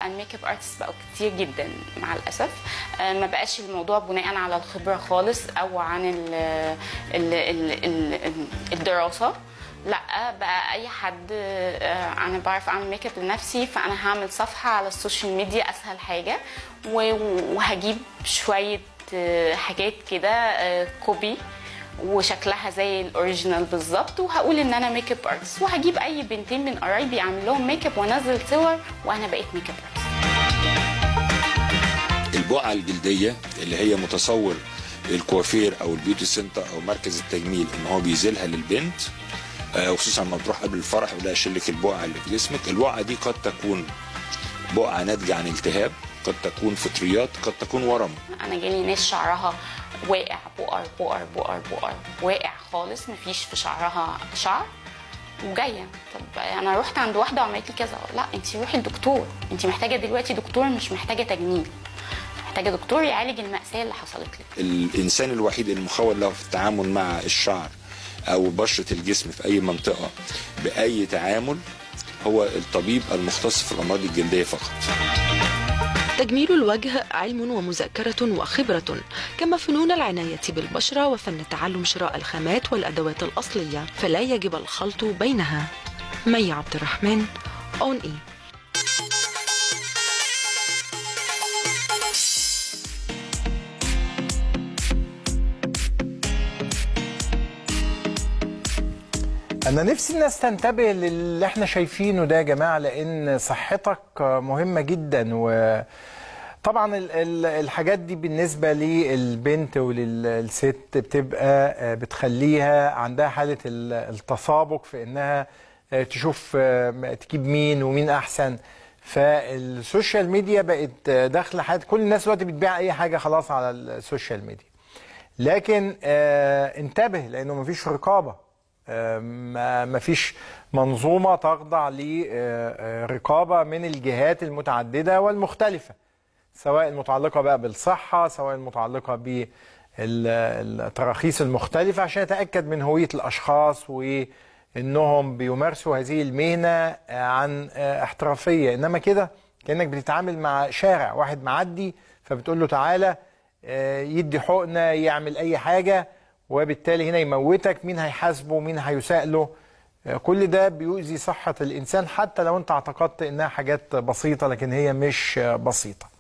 الميك اب ارتست بقوا كتير جدا مع الاسف آه، ما بقاش الموضوع بناء على الخبره خالص او عن ال ال ال ال الدراسه لا بقى اي حد آه، انا بعرف اعمل ميك اب لنفسي فانا هعمل صفحه على السوشيال ميديا اسهل حاجه و- وهجيب شويه آه، حاجات كده آه، كوبي وشكلها زي الاوريجينال بالظبط وهقول ان انا ميك اب ارتست وهجيب اي بنتين من قرايبي اعمل لهم ميك اب وانزل صور وانا بقيت ميك اب ارتست البقعه الجلديه اللي هي متصور الكوافير او البيوتي سنتر او مركز التجميل ان هو بيزيلها للبنت آه، وخصوصا لما تروح قبل الفرح يقول لها شيل لك البقعه اللي في جسمك البقعه دي قد تكون بقعه ناتجه عن التهاب قد تكون فطريات قد تكون ورم انا جالي ناس شعرها واقع بقر بقر بقر بقر واقع خالص مفيش في شعرها شعر وجايه طب انا رحت عند واحده وعملت لي كذا لا انت روحي لدكتور انت محتاجه دلوقتي دكتور مش محتاجه تجميل محتاجه دكتور يعالج الماساه اللي حصلت لك الانسان الوحيد المخول له في التعامل مع الشعر او بشره الجسم في اي منطقه باي تعامل هو الطبيب المختص في الامراض الجلديه فقط تجميل الوجه علم ومذاكرة وخبرة كما فنون العناية بالبشرة وفن تعلم شراء الخامات والأدوات الأصلية فلا يجب الخلط بينها مي عبد الرحمن اون اي انا نفسي الناس تنتبه للي احنا شايفينه ده يا جماعه لان صحتك مهمه جدا و طبعا ال- ال- الحاجات دي بالنسبه للبنت وللست بتبقى بتخليها عندها حاله ال- التسابق في انها تشوف تجيب مين ومين احسن فالسوشيال ميديا بقت داخله حياه كل الناس دلوقتي بتبيع اي حاجه خلاص على السوشيال ميديا لكن آه، انتبه لانه مفيش رقابه آه، ما مفيش منظومه تخضع لرقابه من الجهات المتعدده والمختلفه سواء المتعلقه بقى بالصحه سواء المتعلقه بالتراخيص المختلفه عشان يتاكد من هويه الاشخاص وانهم بيمارسوا هذه المهنه آه، عن آه، احترافيه انما كده كانك بتتعامل مع شارع واحد معدي فبتقول له تعالى آه، يدي حقنه يعمل اي حاجه وبالتالي هنا يموتك مين هيحاسبه مين هيساء له آه، كل ده بيؤذي صحه الانسان حتى لو انت اعتقدت انها حاجات بسيطه لكن هي مش آه، بسيطه